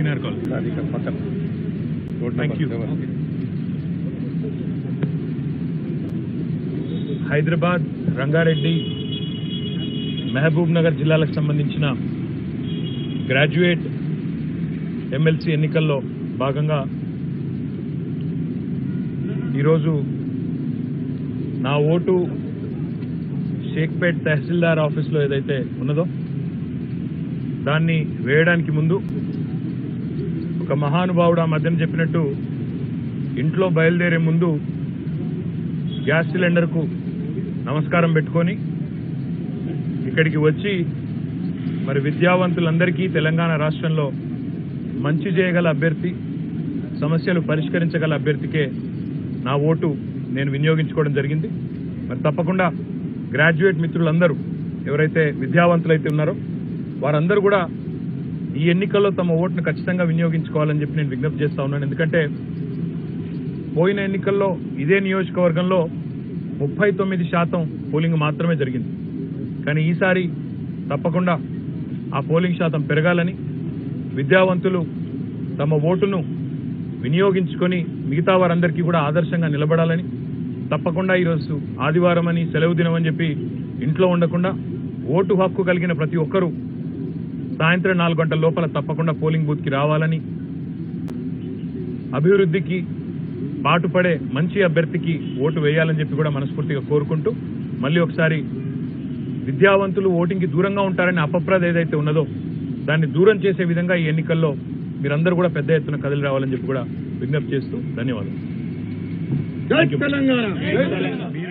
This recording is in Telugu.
ఎన్ఆర్ కాలనీ అది ఇక్కడ పక్కన road thank you number seven. Hyderabad Rangareddy Mahbub Nagar జిల్లాలకు సంబంధించిన గ్రాడ్యుయేట్ ఎమ్మెల్సీ ఎన్నికల్లో భాగంగా ఈరోజు నా ఓటు షేక్పేట్ తహసీల్దార్ ఆఫీస్లో ఏదైతే ఉన్నదో దాన్ని వేయడానికి ముందు ఒక మహానుభావుడు ఆ మధ్యన చెప్పినట్టు ఇంట్లో బయలుదేరే ముందు గ్యాస్ సిలిండర్కు నమస్కారం పెట్టుకొని ఇక్కడికి వచ్చి మరి విద్యావంతులందరికీ తెలంగాణ రాష్ట్రంలో మంచి చేయగల అభ్యర్థి సమస్యలు పరిష్కరించగల అభ్యర్థికే నా ఓటు నేను వినియోగించుకోవడం జరిగింది మరి తప్పకుండా గ్రాడ్యుయేట్ మిత్రులందరూ ఎవరైతే విద్యావంతులైతే ఉన్నారో వారందరూ కూడా ఈ ఎన్నికల్లో తమ ఓటును ఖచ్చితంగా వినియోగించుకోవాలని చెప్పి నేను విజ్ఞప్తి చేస్తా ఉన్నాను ఎందుకంటే పోయిన ఎన్నికల్లో ఇదే నియోజకవర్గంలో ముప్పై తొమ్మిది శాతం పోలింగ్ మాత్రమే జరిగింది కానీ ఈసారి తప్పకుండా ఆ పోలింగ్ శాతం పెరగాలని విద్యావంతులు తమ ఓటును వినియోగించుకొని మిగతా వారందరికీ కూడా ఆదర్శంగా నిలబడాలని తప్పకుండా ఈరోజు ఆదివారం అని సెలవు దినం అని చెప్పి ఇంట్లో ఉండకుండా ఓటు హక్కు కలిగిన ప్రతి ఒక్కరూ సాయంత్రం నాలుగు గంటల లోపల తప్పకుండా పోలింగ్ బూత్కి రావాలని అభివృద్ధికి పాటుపడే మంచి అభ్యర్థికి ఓటు వేయాలని చెప్పి కూడా మనస్ఫూర్తిగా కోరుకుంటూ మళ్ళీ ఒకసారి విద్యావంతులు ఓటింగ్కి దూరంగా ఉంటారని అపప్రద ఏదైతే ఉన్నదో దాన్ని దూరం చేసే విధంగా ఈ ఎన్నికల్లో మీరందరూ కూడా పెద్ద ఎత్తున కదిలి రావాలని చెప్పి కూడా విజ్ఞప్తి చేస్తూ ధన్యవాదాలు జై తెలంగాణ మీరు